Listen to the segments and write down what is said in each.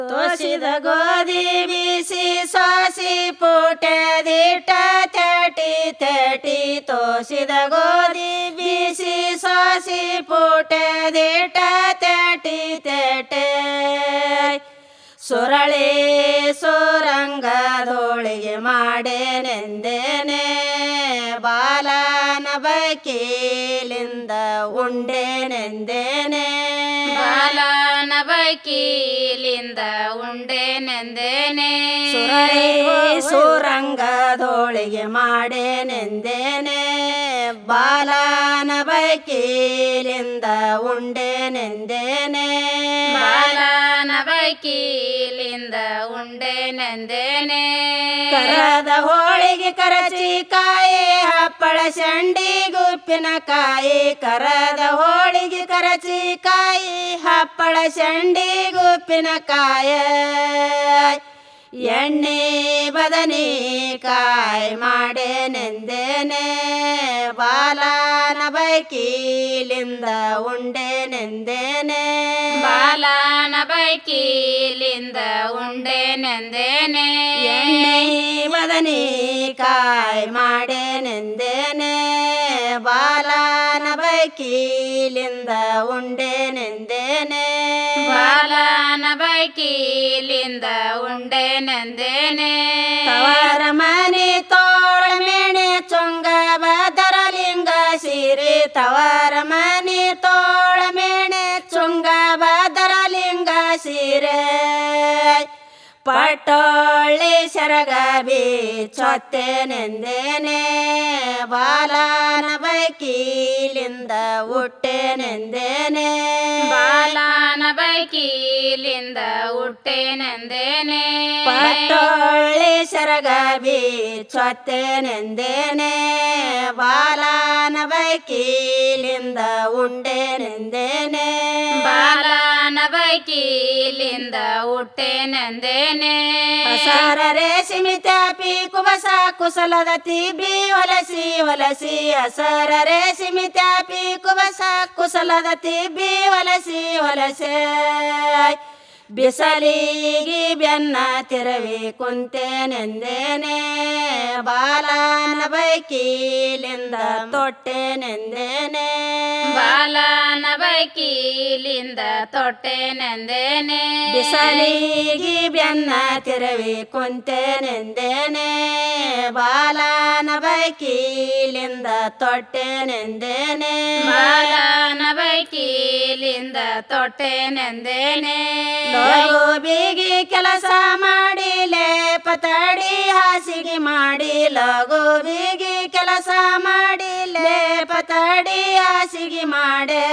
ತೋಸಿದ ಗೋಧಿ ಬೀಸಿ ಸೋಸಿ ಪುಟದಿಟ ತಟಿ ತಟಿ ತೋಸಿದ ಗೋಧಿ ಬೀಸಿ ಸೋಸಿ ಪುಟದಿಟ ತಟಿ ತಟೆ ಸುರಳಿ ಸುರಂಗದೊಳಗೆ ಮಾಡೇನೆಂದೇನೆ ಬಾಲನ ಬಕೀಲಿಂದ ಉಂಡೇನೆಂದೇನೆ ಬಾಲನ ಬೈಕೀಲಿಂದ ಉಂಡೆನೆಂದೇನೆ ಸುರಳಿ ಸುರಂಗದೊಳಗೆ ಮಾಡೇನೆಂದೇನೆ ಬಾಲನ ಬಕೀಲಿಂದ ಉಂಡೇನೆಂದೇನೆ ಬಾಲನ ಬೈಕೀಲಿಂದ ಉಂಡೆನೆಂದೇನೆ ಕರದ ಹೋಳಿಗೆ ಕರಚಿ ಕಾಯಿ ಹಪ್ಪಳ ಶಂಡಿ ಗುಪ್ಪಿನಕಾಯಿ ಕರದ ಹೋಳಿಗೆ ಕರಚಿ ಕಾಯಿ ಹಪ್ಪಳ ಶಂಡಿ ಗುಪ್ಪಿನಕಾಯ ಎಣ್ಣೆ ಬದನಿ ಕಾಯಿ ಮಾಡೇನೆಂದೇನೆ ಬಾಲನ ಬೈಕೀಲಿಂದ ಉಂಡೇನೆಂದೇನೆ ಬಾಲನ ಬೈಕೀಲಿಂದ ಉಂಡೆನೆಂದೇನೆ ಎಣ್ಣೆ ಬದನಿ ಕಾಯಿ ಮಾಡೇನೆಂದೇನೆ ಬಾಲನ ಬೈಕೀಲಿಂದ ಉಂಡೇನೆಂದೇನೆ ಬಾಲನ ಬೈಕೀಲಿಂದ ಉಂಡೆನೆಂದೇನೆ ತವರ ಮನೆ ತೋಳ ಮೇಣೆ ಚೊಂಗ ಬದರಲಿಂಗ ಸಿರಿ ತವರ ಮನೆ ತೋಳ ಮೇಣೆ ಚೊಂಗ ಬದರಲಿಂಗ ಸಿರೆ ಪಟೋಳಿ ಸೆರಗ ಬೀಚೊತ್ತೇನೆಂದೇನೆ ಬಾಲನ ಬೈಕೀಲಿಂದ ಹುಟ್ಟೆನೆಂದೇನೆ ಬಾಲನ ಬೈಕೀಲಿಂದ ಹುಟ್ಟೆನೆಂದೇನೆ ಪಟೋಳಿ ಸೆರಗ ಬೀಚೊತ್ತೇನೆಂದೇನೆ ಬಾಲನ ಬೈಕೀಲಿಂದ ಉಂಡೇನೆಂದೇನೆ ಬಾಲನ ಬೈಕೀಲಿಂದ ಹುಟ್ಟೆನೆಂದೇನೆ ಹಸರ ರೇಷ್ಮಿ ತ್ಯಾಪಿ ಕುಬಸ ಕುಸಲದ ತಿಬಿ ಹೊಲಸಿ ಹೊಲಸಿ ಹಸರ ರೇಷ್ಮಿ ತ್ಯಾಪಿ ಕುಬಸ ಕುಸಲದ ತಿಬಿ ಹೊಲಸಿ ಹೊಲಸೆ ಬಿಸಲಿಗಿ ಬೆನ್ನ ತಿರವಿ ಕುಂತೇನೆಂದೇನೆ ಬಾಲನ ಬೈಕೀಲಿಂದ ತೊಟ್ಟೆನೆಂದೇನೆ ಬಾಲನ ಬೈಕೀಲಿಂದ ತೊಟ್ಟೆನೆಂದೇನೆ ಬಿಸಲಿಗಿ ಬೆನ್ನ ತಿರವಿ ಕುಂತೇನೆಂದೇನೆ ಬಾಲನ ಬೈಕೀಲಿಂದ ತೊಟ್ಟೆನೆಂದೇನೆ ಬಾಲನ ಬೈಕೀಲಿಂದ ತೊಟ್ಟೆನೆಂದೇನೆ ಲಗು ಬೀಗಿ ಕೆಲಸ ಮಾಡಿ ಲೇಪ ತಡಿ ಹಾಸಿಗೆ ಮಾಡಿ ಲಗು ಬೀಗಿ ಕೆಲಸ ಮಾಡಿ ಲೇಪ ತಡಿ ಹಾಸಿಗೆ ಮಾಡೆ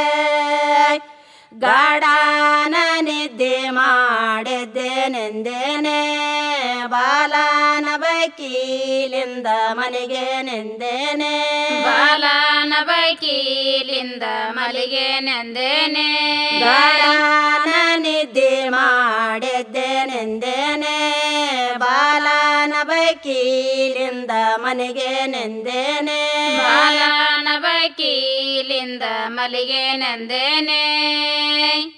ಗಾಢಾನ ನಿದ್ದೆ ಮಾಡಿದ್ದೇನೆಂದೇನೆ ಬಾಲನ ಬೈಕೀಲಿಂದ ಮನೆಗೆ ನೆಂದೇನೆ ಬಾಲನ ಬೈಕೀಲಿಂದ ಮಲಿಗೆನೆಂದೇನೆ ಗಾಢಾನ ನಿದ್ದೆ ಮಾಡಿದ್ದೇನೆಂದೇನೆ ಬಾಲನ ಬೈಕೀಲಿಂದ ಮನೆಗೆ ನೆಂದೇನೆ ಬಾಲನ ಬೈಕೀಲಿಂದ ಮಲಿಗೆನೆಂದೇನೆ